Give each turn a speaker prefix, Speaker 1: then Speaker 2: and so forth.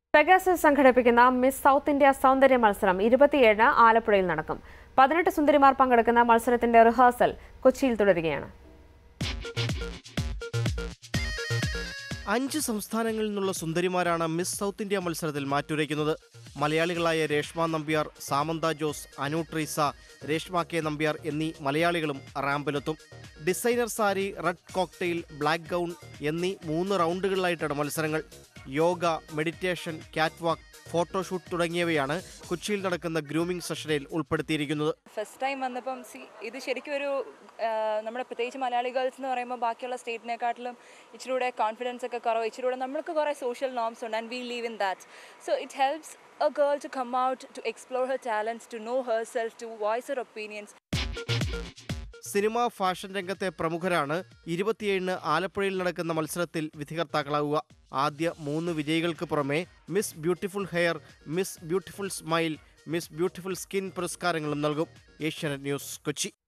Speaker 1: Pegasus സംഘടിപ്പിക്കുന്ന miss south India സൗന്ദര്യ മത്സരം ഇരുപത്തിയേഴിന് ആലപ്പുഴയിൽ നടക്കും പതിനെട്ട് സുന്ദരിമാർ പങ്കെടുക്കുന്ന മത്സരത്തിന്റെ റിഹേഴ്സൽ കൊച്ചിയിൽ തുടരുകയാണ്
Speaker 2: അഞ്ച് സംസ്ഥാനങ്ങളിൽ നിന്നുള്ള സുന്ദരിമാരാണ് മിസ് സൗത്ത് ഇന്ത്യ മത്സരത്തിൽ മാറ്റുരയ്ക്കുന്നത് മലയാളികളായ രേഷ്മ നമ്പ്യാർ സാമന്ത ജോസ് അനു ട്രീസ രേഷ്മ കെ നമ്പ്യാർ എന്നീ മലയാളികളും റാമ്പിലെത്തും designer sari red cocktail black gown എന്നീ മൂന്ന് റൗണ്ടുകളിലായിട്ടാണ് മത്സരങ്ങൾ യോഗ മെഡിറ്റേഷൻ കാറ്റ് വാക്ക് ഫോട്ടോഷൂട്ട് തുടങ്ങിയവയാണ് കൊച്ചിയിൽ നടക്കുന്ന ഗ്രൂമിംഗ് സെഷനിൽ ഉൾപ്പെടുത്തിയിരിക്കുന്നത്
Speaker 3: ഫസ്റ്റ് ടൈം വന്നപ്പം സി ഇത് ശരിക്കും ഒരു ആ, നമ്മുടെ പ്രത്യേകിച്ച് മലയാളി ഗേൾസ് എന്ന് പറയുമ്പോൾ ബാക്കിയുള്ള സ്റ്റേറ്റിനെക്കാട്ടിലും ഇച്ചിരി കൂടെ കോൺഫിഡൻസ് ഒക്കെ കുറവ് ഇച്ചിരി കൂടെ നമ്മൾക്ക് കുറേ സോഷ്യൽ നോംസ് ഉണ്ട് and we live in that so it helps a girl to come out to explore her talents to know herself to voice her opinions
Speaker 2: cinema fashion രംഗത്തെ പ്രമുഖരാണ് ഇരുപത്തിയേഴിന് ആലപ്പുഴയിൽ നടക്കുന്ന മത്സരത്തിൽ വിധികർത്താക്കളാവുക ആദ്യ മൂന്ന് വിജയികൾക്ക് പുറമെ Miss beautiful hair Miss beautiful smile Miss beautiful skin പുരസ്കാരങ്ങളും നൽകും ഏഷ്യാനെറ്റ് ന്യൂസ് കൊച്ചി